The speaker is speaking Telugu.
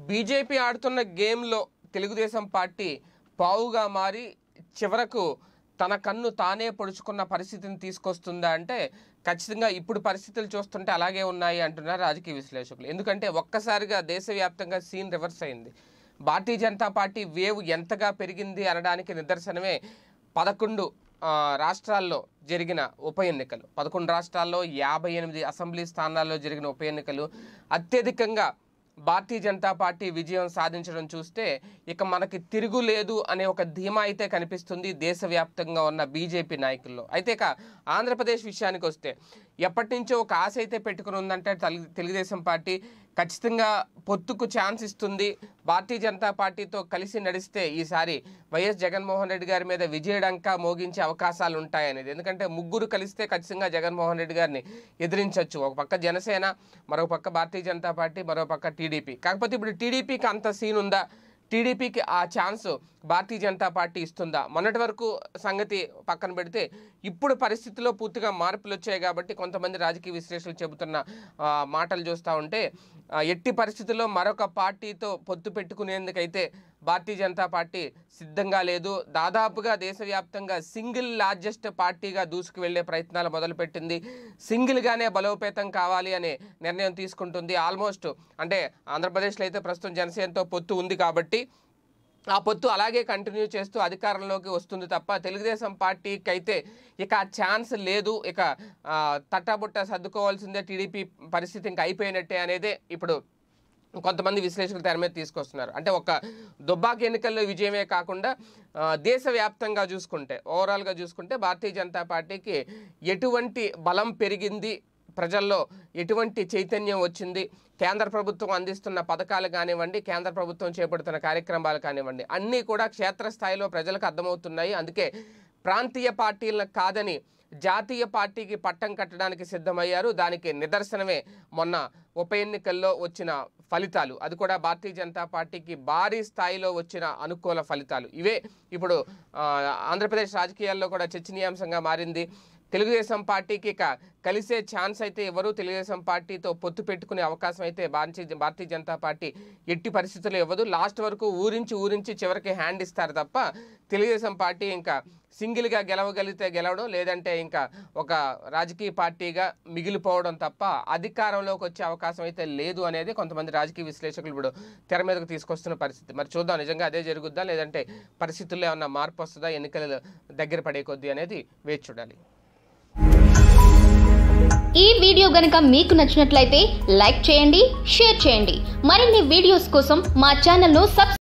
బీజేపీ ఆడుతున్న గేమ్లో తెలుగుదేశం పార్టీ పావుగా మారి చివరకు తన కన్ను తానే పొడుచుకున్న పరిస్థితిని తీసుకొస్తుందా అంటే ఖచ్చితంగా ఇప్పుడు పరిస్థితులు చూస్తుంటే అలాగే ఉన్నాయి అంటున్నారు రాజకీయ విశ్లేషకులు ఎందుకంటే ఒక్కసారిగా దేశవ్యాప్తంగా సీన్ రివర్స్ అయింది భారతీయ జనతా పార్టీ వేవ్ ఎంతగా పెరిగింది అనడానికి నిదర్శనమే పదకొండు ఆ, రాష్ట్రాల్లో జరిగిన ఉప ఎన్నికలు పదకొండు రాష్ట్రాల్లో యాభై ఎనిమిది అసెంబ్లీ స్థానాల్లో జరిగిన ఉప ఎన్నికలు అత్యధికంగా భారతీయ జనతా పార్టీ విజయం సాధించడం చూస్తే ఇక మనకి తిరుగులేదు అనే ఒక ధీమా అయితే కనిపిస్తుంది దేశవ్యాప్తంగా ఉన్న బీజేపీ నాయకుల్లో అయితే ఇక ఆంధ్రప్రదేశ్ విషయానికి వస్తే ఎప్పటి నుంచో ఒక ఆశ అయితే పెట్టుకుని ఉందంటే తెలుగు తెలుగుదేశం పార్టీ ఖచ్చితంగా పొత్తుకు ఛాన్స్ ఇస్తుంది భారతీయ జనతా పార్టీతో కలిసి నడిస్తే ఈసారి వైఎస్ జగన్మోహన్ రెడ్డి గారి మీద విజయడంకా మోగించే అవకాశాలు ఉంటాయనేది ఎందుకంటే ముగ్గురు కలిస్తే ఖచ్చితంగా జగన్మోహన్ రెడ్డి గారిని ఎదిరించవచ్చు ఒక పక్క జనసేన మరో పక్క భారతీయ జనతా పార్టీ మరో పక్క టీడీపీ కాకపోతే ఇప్పుడు టీడీపీకి అంత సీన్ ఉందా టీడీపీకి ఆ ఛాన్స్ భారతీయ జనతా పార్టీ ఇస్తుందా మొన్నటి వరకు సంగతి పక్కన పెడితే ఇప్పుడు పరిస్థితిలో పూర్తిగా మార్పులు వచ్చాయి కాబట్టి కొంతమంది రాజకీయ విశ్లేషకులు చెబుతున్న ఆ, మాటలు చూస్తూ ఉంటే ఆ, ఎట్టి పరిస్థితుల్లో మరొక పార్టీతో పొత్తు పెట్టుకునేందుకైతే భారతీయ జనతా పార్టీ సిద్ధంగా లేదు దాదాపుగా దేశవ్యాప్తంగా సింగిల్ లార్జెస్ట్ పార్టీగా దూసుకు వెళ్లే ప్రయత్నాలు మొదలుపెట్టింది సింగిల్గానే బలోపేతం కావాలి అనే నిర్ణయం తీసుకుంటుంది ఆల్మోస్ట్ అంటే ఆంధ్రప్రదేశ్లో అయితే ప్రస్తుతం జనసేనతో పొత్తు ఉంది కాబట్టి ఆ పొత్తు అలాగే కంటిన్యూ చేస్తూ అధికారంలోకి వస్తుంది తప్ప తెలుగుదేశం పార్టీకి అయితే ఇక ఆ ఛాన్స్ లేదు ఇక ఆ, తట్టాబుట్ట సర్దుకోవాల్సిందే టీడీపీ పరిస్థితి ఇంకా అయిపోయినట్టే అనేదే ఇప్పుడు కొంతమంది విశ్లేషకులు తెర మీద తీసుకొస్తున్నారు అంటే ఒక దుబ్బాక ఎన్నికల్లో విజయమే కాకుండా ఆ, దేశవ్యాప్తంగా చూసుకుంటే ఓవరాల్గా చూసుకుంటే భారతీయ జనతా పార్టీకి ఎటువంటి బలం పెరిగింది ప్రజల్లో ఎటువంటి చైతన్యం వచ్చింది కేంద్ర ప్రభుత్వం అందిస్తున్న పథకాలు కానివ్వండి కేంద్ర ప్రభుత్వం చేపడుతున్న కార్యక్రమాలు కానివ్వండి అన్నీ కూడా క్షేత్రస్థాయిలో ప్రజలకు అర్థమవుతున్నాయి అందుకే ప్రాంతీయ పార్టీలను కాదని జాతీయ పార్టీకి పట్టం కట్టడానికి సిద్ధమయ్యారు దానికి నిదర్శనమే మొన్న ఉప ఎన్నికల్లో వచ్చిన ఫలితాలు అది కూడా భారతీయ జనతా పార్టీకి భారీ స్థాయిలో వచ్చిన అనుకూల ఫలితాలు ఇవే ఇప్పుడు ఆ, ఆంధ్రప్రదేశ్ రాజకీయాల్లో కూడా చర్చనీయాంశంగా మారింది తెలుగుదేశం పార్టీకి ఇక కలిసే ఛాన్స్ అయితే ఎవరు తెలుగుదేశం పార్టీతో పొత్తు పెట్టుకునే అవకాశం అయితే భారతీయ భారతీయ జనతా పార్టీ ఎట్టి పరిస్థితుల్లో ఇవ్వదు లాస్ట్ వరకు ఊరించి ఊరించి చివరికి హ్యాండ్ ఇస్తారు తప్ప తెలుగుదేశం పార్టీ ఇంకా సింగిల్గా గెలవగలిగితే గెలవడం లేదంటే ఇంకా ఒక రాజకీయ పార్టీగా మిగిలిపోవడం తప్ప అధికారంలోకి వచ్చే అవకాశం అయితే లేదు అనేది కొంతమంది రాజకీయ విశ్లేషకులు ఇప్పుడు తెర మీదకు తీసుకొస్తున్న పరిస్థితి మరి చూద్దాం నిజంగా అదే జరుగుద్దా లేదంటే పరిస్థితుల్లో ఏమన్నా మార్పు వస్తుందా ఎన్నికలు దగ్గర పడే కొద్దీ అనేది వేచి చూడాలి ఈ వీడియో గనుక మీకు నచ్చినట్లయితే లైక్ చేయండి షేర్ చేయండి మరిన్ని వీడియోస్ కోసం మా ఛానల్ను సబ్స్క్రైబ్